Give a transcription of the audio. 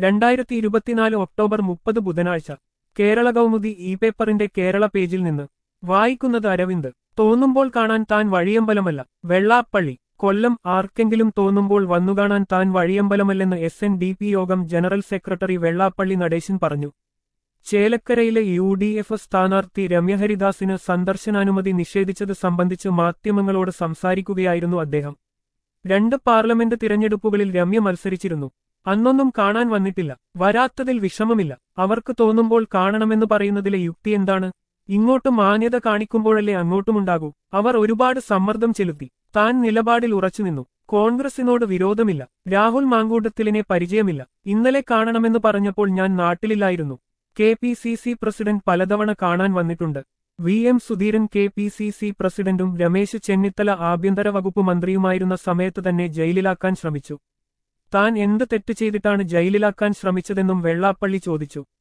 രണ്ടായിരത്തി ഇരുപത്തിനാല് ഒക്ടോബർ മുപ്പത് ബുധനാഴ്ച കേരള കൗമുദി ഇ പേപ്പറിന്റെ കേരള പേജിൽ നിന്ന് വായിക്കുന്നത് അരവിന്ദ് തോന്നുമ്പോൾ കാണാൻ താൻ വഴിയമ്പലമല്ല വെള്ളാപ്പള്ളി കൊല്ലം ആർക്കെങ്കിലും തോന്നുമ്പോൾ വന്നുകാണാൻ താൻ വഴിയമ്പലമല്ലെന്ന് S N D P Yogam general secretary Vellappally Natesan പറഞ്ഞു ചേലക്കരയിലെ യു ഡി എഫ് സ്ഥാനാർത്ഥി രമ്യഹരിദാസിന് സന്ദർശനാനുമതി നിഷേധിച്ചത് സംബന്ധിച്ച് മാധ്യമങ്ങളോട് സംസാരിക്കുകയായിരുന്നു അദ്ദേഹം രണ്ട് പാർലമെന്റ് തിരഞ്ഞെടുപ്പുകളിൽ രമ്യ മത്സരിച്ചിരുന്നു അന്നൊന്നും കാണാൻ വന്നിട്ടില്ല വരാത്തതിൽ വിഷമമില്ല അവർക്ക് തോന്നുമ്പോൾ കാണണമെന്ന് പറയുന്നതിലെ യുക്തി എന്താണ് ഇങ്ങോട്ട് മാന്യത കാണിക്കുമ്പോഴല്ലേ അങ്ങോട്ടുമുണ്ടാകൂ അവർ ഒരുപാട് സമ്മർദ്ദം ചെലുത്തി താൻ നിലപാടിൽ ഉറച്ചുനിന്നു കോൺഗ്രസിനോട് വിരോധമില്ല രാഹുൽ മാങ്കൂട്ടത്തിലിനെ പരിചയമില്ല ഇന്നലെ കാണണമെന്ന് പറഞ്ഞപ്പോൾ ഞാൻ നാട്ടിലില്ലായിരുന്നു K P C C president പലതവണ കാണാൻ വന്നിട്ടുണ്ട് V M Sudheeran K P C C പ്രസിഡന്റും രമേശ് ചെന്നിത്തല ആഭ്യന്തര വകുപ്പ് മന്ത്രിയുമായിരുന്ന സമയത്ത് തന്നെ ജയിലിലാക്കാൻ ശ്രമിച്ചു താൻ എന്ത് തെറ്റ് ചെയ്തിട്ടാണ് ജയിലിലാക്കാൻ ശ്രമിച്ചതെന്നും വെള്ളാപ്പള്ളി ചോദിച്ചു